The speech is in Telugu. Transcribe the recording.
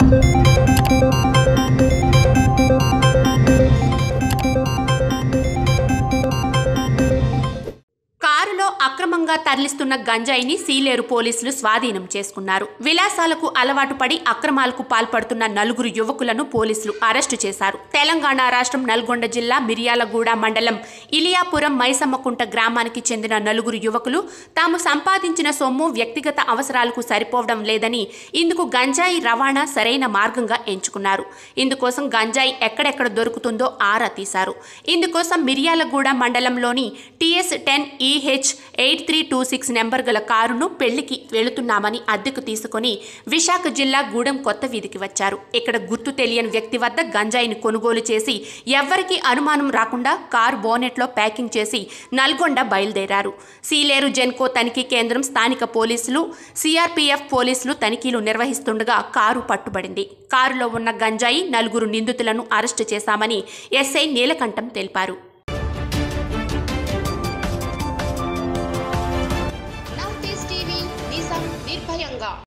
కారులో అక్రమంగా తరలిస్తున్న గంజాయిని సీలేరు పోలీసులు స్వాధీనం చేసుకున్నారు విలాసాలకు అలవాటు పడి అక్రమాలకు పాల్పడుతున్న నలుగురు యువకులను పోలీసులు అరెస్టు చేశారు తెలంగాణ రాష్ట్రం నల్గొండ జిల్లా మిర్యాలగూడ మండలం ఇలియాపురం మైసమ్మకుంట గ్రామానికి చెందిన నలుగురు యువకులు తాము సంపాదించిన సొమ్ము వ్యక్తిగత అవసరాలకు సరిపోవడం లేదని ఇందుకు గంజాయి రవాణా సరైన మార్గంగా ఎంచుకున్నారు ఇందుకోసం గంజాయి ఎక్కడెక్కడ దొరుకుతుందో ఆరా తీశారు ఇందుకోసం మిర్యాలగూడ మండలంలోని TS ten EH eight three two six number గల కారును పెళ్లికి వెళుతున్నామని అద్దెకు తీసుకుని విశాఖ జిల్లా గూడెం కొత్త వీధికి వచ్చారు ఇక్కడ గుర్తు తెలియని వ్యక్తి వద్ద గంజాయిని కొనుగోలు చేసి ఎవ్వరికీ అనుమానం రాకుండా కారు బోనెట్లో ప్యాకింగ్ చేసి నల్గొండ బయలుదేరారు సీలేరు జెన్కో తనిఖీ కేంద్రం స్థానిక పోలీసులు సిఆర్పీఎఫ్ పోలీసులు తనిఖీలు నిర్వహిస్తుండగా కారు పట్టుబడింది కారులో ఉన్న గంజాయి నలుగురు నిందితులను అరెస్టు చేశామని ఎస్ఐ నీలకంఠం తెలిపారు నార్త్ ఈస్ట్ టీవీ నిజం నిర్భయంగా